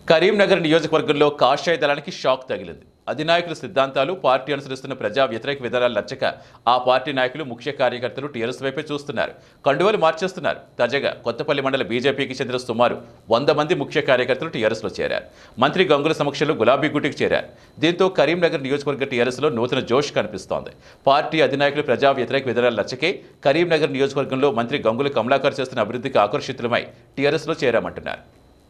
కరీంనగర్ నియోజకవర్గంలో కాషాయ దళానికి షాక్ తగిలింది అధినాయకుల సిద్ధాంతాలు పార్టీ అనుసరిస్తున్న ప్రజా వ్యతిరేక విధానాలు నచ్చక ఆ పార్టీ నాయకులు ముఖ్య కార్యకర్తలు టీఆర్ఎస్ వైపే చూస్తున్నారు కండువలు మార్చేస్తున్నారు తాజాగా కొత్తపల్లి మండల బీజేపీకి చెందిన సుమారు వంద మంది ముఖ్య కార్యకర్తలు టీఆర్ఎస్లో చేరారు మంత్రి గంగుల సమక్షంలో గులాబీ గుటికి చేరారు దీంతో కరీంనగర్ నియోజకవర్గ టీఆర్ఎస్లో నూతన జోష్ కనిపిస్తోంది పార్టీ అధినాయకులు ప్రజా వ్యతిరేక విధానాలు నచ్చకే కరీంనగర్ నియోజకవర్గంలో మంత్రి గంగుల కమలాకర్ చేస్తున్న అభివృద్ధికి ఆకర్షితులమై టీఆర్ఎస్లో చేరామంటున్నారు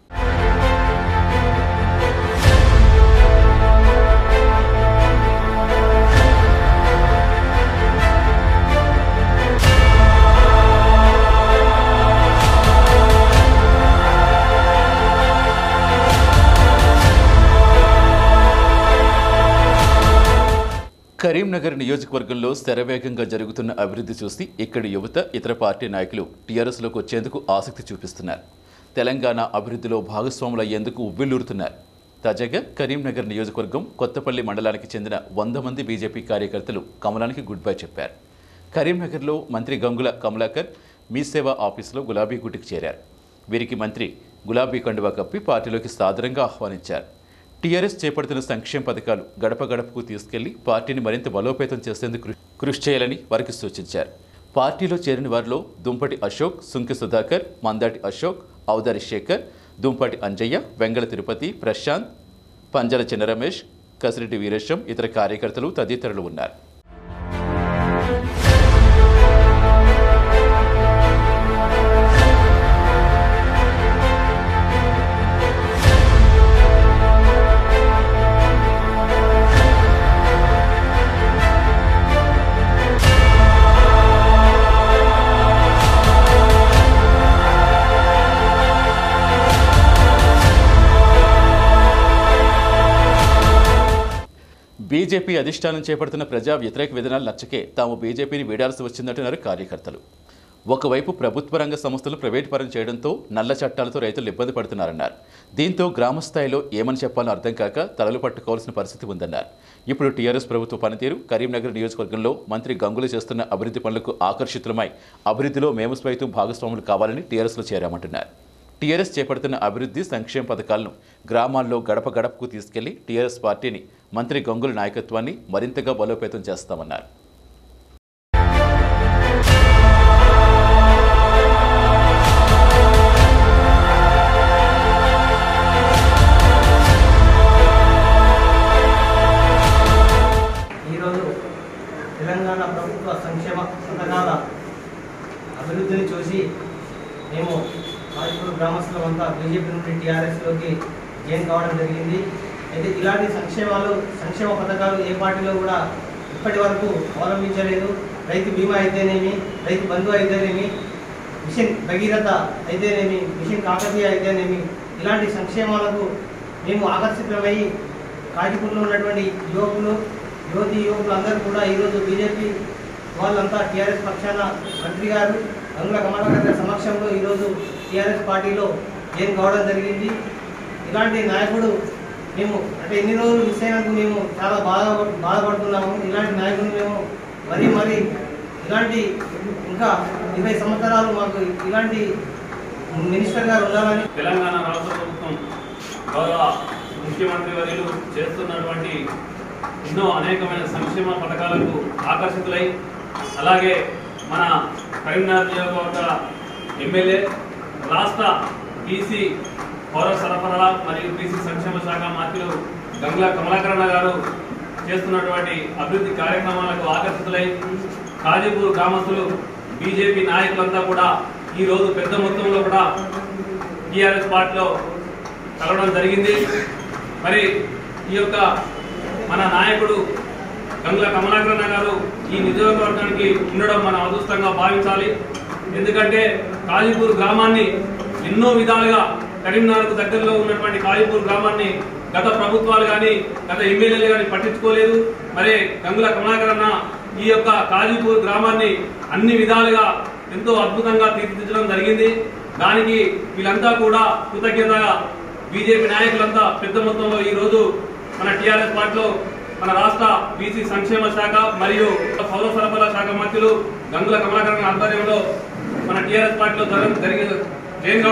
కరీంనగర్ నియోజకవర్గంలో శరవేగంగా జరుగుతున్న అభివృద్ధి చూసి ఇక్కడి యువత ఇతర పార్టీ నాయకులు టీఆర్ఎస్లోకి వచ్చేందుకు ఆసక్తి చూపిస్తున్నారు తెలంగాణ అభివృద్ధిలో భాగస్వాములు అయ్యేందుకు ఉవ్విల్లూరుతున్నారు తాజాగా కరీంనగర్ నియోజకవర్గం కొత్తపల్లి మండలానికి చెందిన వంద మంది బీజేపీ కార్యకర్తలు కమలానికి గుడ్ బై చెప్పారు కరీంనగర్లో మంత్రి గంగుల కమలాకర్ మీ సేవా ఆఫీసులో గులాబీ గుటికి చేరారు వీరికి మంత్రి గులాబీ కండువా కప్పి పార్టీలోకి సాదరంగా ఆహ్వానించారు టీఆర్ఎస్ చేపడుతున్న సంక్షేమ పథకాలు గడప గడపకు తీసుకెళ్లి పార్టీని మరింత బలోపేతం చేసేందుకు కృ- కృషి చేయాలని వారికి సూచించారు పార్టీలో చేరిన వారిలో దుంపటి అశోక్ సుంకి సుధాకర్ మందాటి అశోక్ ఔదారి శేఖర్ దుంపటి అంజయ్య వెంగళ తిరుపతి ప్రశాంత్ పంజల చిన్న రమేష్ కసిరెడ్డి వీరేశం ఇతర కార్యకర్తలు తదితరులు ఉన్నారు బీజేపీ అధిష్టానం చేపడుతున్న ప్రజా వ్యతిరేక విధానాలు నచ్చకే తాము బీజేపీని వీడాల్సి వచ్చిందంటున్నారు కార్యకర్తలు ఒకవైపు ప్రభుత్వ రంగ సంస్థలు ప్రైవేట్ పరం చేయడంతో నల్ల చట్టాలతో రైతులు ఇబ్బంది పడుతున్నారన్నారు దీంతో గ్రామ స్థాయిలో ఏమని చెప్పాలో అర్థం కాక తలలు పట్టుకోవాల్సిన పరిస్థితి ఉందన్నారు ఇప్పుడు టీఆర్ఎస్ ప్రభుత్వ పనితీరు కరీంనగర్ నియోజకవర్గంలో మంత్రి గంగులు చేస్తున్న అభివృద్ధి పనులకు ఆకర్షితులమై అభివృద్ధిలో మేము సైతం భాగస్వాములు కావాలని టీఆర్ఎస్లో చేరామంటున్నారు టీఆర్ఎస్ చేపడుతున్న అభివృద్ధి సంక్షేమ పథకాలను గ్రామాల్లో గడప గడపకు తీసుకెళ్లి టీఆర్ఎస్ పార్టీని మంత్రి గంగుల నాయకత్వాన్ని మరింతగా బలోపేతం చేస్తామన్నారు ఈరోజు తెలంగాణ ప్రభుత్వ సంక్షేమ పథకాల అభివృద్ధిని చూసి మేము రాజపూర్ గ్రామస్తులమంతా బీజేపీ నుండి టీఆర్ఎస్లోకి జాయిన్ కావడం జరిగింది అయితే ఇలాంటి సంక్షేమాలు సంక్షేమ పథకాలు ఏ పార్టీలో కూడా ఇప్పటి వరకు అవలంబించలేదు రైతు బీమా అయితేనేమి రైతు బంధు అయితేనేమి మిషన్ భగీరథ అయితేనేమి మిషన్ కాకతీయ అయితేనేమి ఇలాంటి సంక్షేమాలకు మేము ఆకర్షితులమై కాజీపూర్లో ఉన్నటువంటి యువకులు యువతి యువకులు అందరూ కూడా ఈరోజు బీజేపీ వాళ్ళంతా టీఆర్ఎస్ పక్షాన మంత్రి గారు గంగుల కమలాకర్ గారి సమక్షంలో ఈరోజు టీఆర్ఎస్ పార్టీలో ఏం కావడం జరిగింది ఇలాంటి నాయకుడు మేము అంటే ఎన్ని రోజులు మిస్ అయినందుకు మేము చాలా బాధ బాధపడుతున్నాము ఇలాంటి నాయకుడు మేము మరీ మరీ ఇలాంటి ఇంకా ఇరవై సంవత్సరాలు మాకు ఇలాంటి మినిస్టర్ గారు ఉండాలని తెలంగాణ రాష్ట్ర ప్రభుత్వం గౌరవ ముఖ్యమంత్రి వర్యులు చేస్తున్నటువంటి ఎన్నో అనేకమైన సంక్షేమ పథకాలకు ఆకర్షితులై అలాగే మన కరీంనగర్ నియోజకవర్గ ఎమ్మెల్యే రాష్ట్ర బీసీ పౌర సరఫరాల మరియు బీసీ సంక్షేమ శాఖ మంత్రులు గంగుల కమలాకరణ గారు చేస్తున్నటువంటి అభివృద్ధి కార్యక్రమాలకు ఆకర్షితులై కాజీపూర్ గ్రామస్తులు బీజేపీ నాయకులంతా కూడా ఈ రోజు పెద్ద మొత్తంలో కూడా టీఆర్ఎస్ పార్టీలో కలవడం జరిగింది మరి ఈ యొక్క మన నాయకుడు గంగుల కమలాకరణ గారు ఈ నియోజకవర్గానికి ఉండడం మనం అదృష్టంగా భావించాలి ఎందుకంటే కాజీపూర్ గ్రామాన్ని ఎన్నో విధాలుగా కరీంనగర్కు దగ్గరలో ఉన్నటువంటి కాజీపూర్ గ్రామాన్ని గత ప్రభుత్వాలు కానీ గత ఎమ్మెల్యేలు కానీ పట్టించుకోలేదు మరి గంగుల కమలాకరణ ఈ యొక్క కాజీపూర్ గ్రామాన్ని అన్ని విధాలుగా ఎంతో అద్భుతంగా తీర్చిదిద్దడం జరిగింది దానికి వీళ్ళంతా కూడా కృతజ్ఞతగా బీజేపీ నాయకులంతా పెద్ద మొత్తంలో ఈ రోజు మన టీఆర్ఎస్ పార్టీలో మన రాష్ట్ర బీసీ సంక్షేమ శాఖ మరియు పౌర సరఫరా శాఖ మంత్రులు గంగుల కమలాకరణ ఆధ్వర్యంలో మన టీఆర్ఎస్ పార్టీలో జరగ- జరిగే జైన్